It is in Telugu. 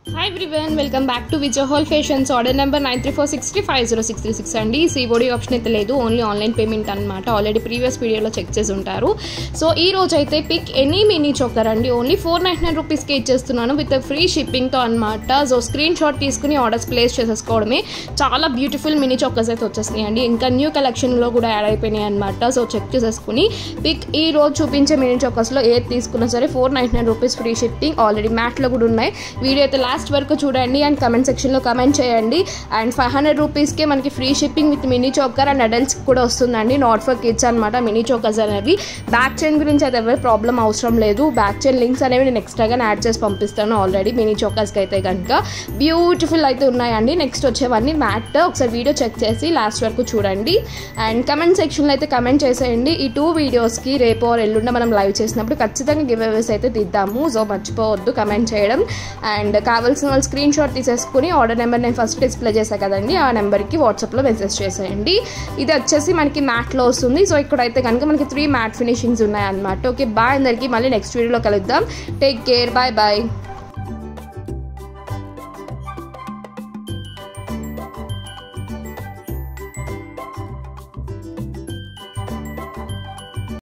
hi everyone welcome back to Vijay whole fashions order number nine three four six three five zero six three six అండి సిఓడి ఆప్షన్ అయితే లేదు ఓన్లీ ఆన్లైన్ పేమెంట్ అనమాట ఆల్రెడీ ప్రీవియస్ వీడియోలో చెక్ చేసి ఉంటారు సో ఈ రోజు అయితే పిక్ ఎనీ మినీ చోకర్ అండి ఓన్లీ ఫోర్ నైన్ నైన్ రూపీస్కి ఇచ్చేస్తున్నాను విత్ ఫ్రీ షిప్పింగ్తో అనమాట సో స్క్రీన్ షాట్ తీసుకుని ఆర్డర్స్ ప్లేస్ చేసేసుకోవడమే చాలా బ్యూటిఫుల్ మినీ చోకర్స్ అయితే వచ్చేసినాయి అండి ఇంకా న్యూ కలెక్షన్లో కూడా యాడ్ అయిపోయినాయి అనమాట సో చెక్ చేసేసుకుని పిక్ ఈ రోజు చూపించే మినీ చోకర్స్లో ఏది తీసుకున్నా సరే four nine nine rupees free shipping already మ్యాట్లో కూడా ఉన్నాయి వీడియో అయితే లాస్ట్ వరకు చూడండి అండ్ కమెంట్ సెక్షన్లో కమెంట్ చేయండి అండ్ ఫైవ్ హండ్రెడ్ రూపీస్కే మనకి free shipping with mini choker and అడల్ట్స్కి కూడా వస్తుందండి నాట్ ఫర్ కిడ్స్ అనమాట మినీ చోకర్స్ అనేవి బ్యాక్ చైన్ గురించి అయితే ఎవరి ప్రాబ్లం అవసరం లేదు బ్యాక్ చైన్ లింక్స్ అనేవి నేను ఎక్స్ట్రాగా యాడ్ చేసి పంపిస్తాను ఆల్రెడీ మినీ చోకర్స్కి అయితే కనుక బ్యూటిఫుల్ అయితే ఉన్నాయండి నెక్స్ట్ వచ్చేవన్నీ మ్యాట్ ఒకసారి వీడియో చెక్ చేసి లాస్ట్ వరకు చూడండి అండ్ కమెంట్ సెక్షన్లో అయితే కమెంట్ చేసేయండి ఈ టూ వీడియోస్కి రేపు ఆర్ ఎల్లుండ మనం లైవ్ చేసినప్పుడు ఖచ్చితంగా గివ్ అవేస్ అయితే తీద్దాము సో మర్చిపోవద్దు కమెంట్ చేయడం అండ్ కావాల్సిన వాళ్ళు స్క్రీన్ షాట్ తీసేసుకుని ఆర్డర్ నెంబర్ నేను ఫస్ట్ డిస్ప్లే చేశాను కదండి ఆ నెంబర్కి వాట్సాప్లో మెసేజ్ చేసేయండి ఇది వచ్చేసి మనకి మ్యాట్లో వస్తుంది సో ఇక్కడైతే కనుక మనకి త్రీ మ్యాట్ ఫినిషింగ్స్ ఉన్నాయన్నమాట ఓకే బాయ్ అందరికీ మళ్ళీ నెక్స్ట్ వీడియోలో కలుద్దాం టేక్ కేర్ బాయ్ బాయ్